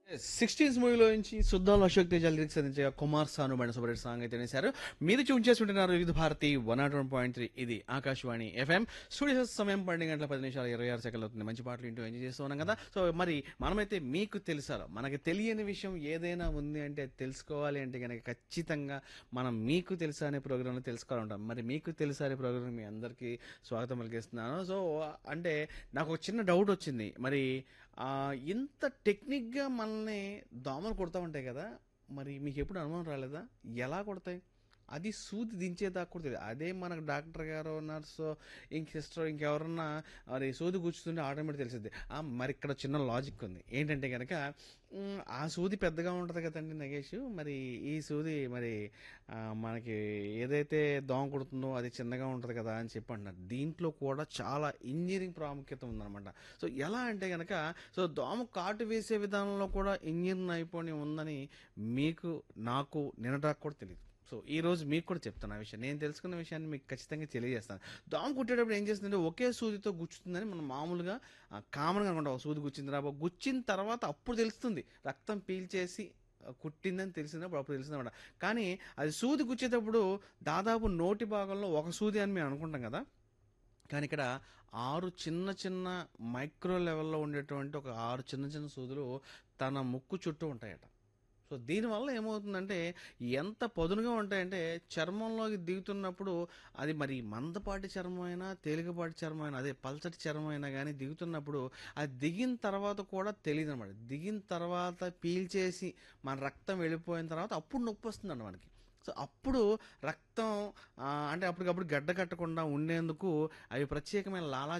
sixteens మూవీలో నుంచి సుద్దాలు Ashok Teja lyrics అందించగా కుమార్ సాను బండి సూపర్ హిట్ సాంగ్ అయితే వేశారు మీరు చూన్ చేసుకుంటున్నారు Vividh Bharati one nought one point three ఇది ఆకాశవాణి ఎఫ్ఎం స్టూడియో సమయం పన్నెండు గంటల పది నిమిషాలు ఇరవై ఆరు సెకండ్లు అవుతుంది మంచి పాటలు ఇంటూ ఎంజాయ్ చేస్తూ ఉన్నాం కదా సో మరి మనమైతే మీకు తెలుసాలో మనకి తెలియని విషయం ఏదైనా ఉంది అంటే అది తెలుసుకోవాలి అంటే కనుక ఖచ్చితంగా మనం మీకు తెలుసా అనే ప్రోగ్రాంలో తెలుసుకోవాలంటాం మరి మీకు తెలుసా అనే ప్రోగ్రాం మీ అందరికీ స్వాగతం పలికిస్తున్నాను సో అంటే నాకు ఒక చిన్న డౌట్ వచ్చింది మరి ఆ, ఇంత టెక్నిక్గా మనల్ని దోమలు కొడతా ఉంటాయి కదా మరి మీకు ఎప్పుడు అనుమానం రాలేదా ఎలా కొడతాయి అది సూది దించేదాకా కూడా తెలియదు అదే మనకు డాక్టర్ గారు నర్సు ఇంక సిస్టర్ ఇంకెవరన్నా మరి సూది కూర్చుతుంటే ఆటోమేటిక్ తెలిసింది మరి ఇక్కడ చిన్న లాజిక్ ఉంది ఏంటంటే కనుక మ్, ఆ సూది పెద్దగా ఉంటుంది కదండి నగేష్ మరి ఈ సూది మరి ఆ, మనకి ఏదైతే దోమ కొడుతుందో అది చిన్నగా ఉంటుంది కదా అని చెప్పి అంటున్నారు దీంట్లో కూడా చాలా ఇంజనీరింగ్ ప్రాముఖ్యత ఉందన్నమాట సో ఎలా అంటే కనుక సో దోమ కాటు వేసే విధానంలో కూడా ఇంజనీరింగ్ నైపుణ్యం ఉందని మీకు నాకు నిన్నటాకు కూడా తెలియదు సో ఈ రోజు మీకు కూడా చెప్తాను ఆ విషయం నేను తెలుసుకున్న విషయాన్ని మీకు ఖచ్చితంగా తెలియజేస్తాను దోమ కుట్టేటప్పుడు ఏం చేస్తుందంటే ఒకే సూదితో గుచ్చుతుందని మనం మామూలుగా కామన్గా అనుకుంటాం ఒక సూది గుచ్చింది రా గుచ్చిన తర్వాత అప్పుడు తెలుస్తుంది రక్తం పీల్చేసి ఆ, కుట్టిందని తెలిసినప్పుడు అప్పుడు తెలిసిందన్నమాట కానీ అది సూది గుచ్చేటప్పుడు దాదాపు నోటి భాగంలో ఒక సూది అని మేము అనుకుంటాం కదా కానీ ఇక్కడ ఆరు చిన్న చిన్న మైక్రో లెవెల్లో ఉండేటువంటి ఒక ఆరు చిన్న చిన్న సూదులు తన ముక్కు చుట్టూ ఉంటాయట సో దీనివల్ల ఏమవుతుందంటే ఎంత పదునుగా ఉంటాయంటే చర్మంలోకి దిగుతున్నప్పుడు అది మరి మందపాటి చర్మం అయినా తేలికపాటి చర్మం అయినా అదే పల్చటి చర్మం అయినా కానీ దిగుతున్నప్పుడు అది దిగిన తర్వాత కూడా తెలియదు అనమాట దిగిన తర్వాత పీల్చేసి మన రక్తం వెళ్ళిపోయిన తర్వాత అప్పుడు నొప్పి వస్తుందండి మనకి సో అప్పుడు రక్తం ఆ, అంటే అప్పటికప్పుడు గడ్డ కట్టకుండా ఉండేందుకు అవి ప్రత్యేకమైన లాలా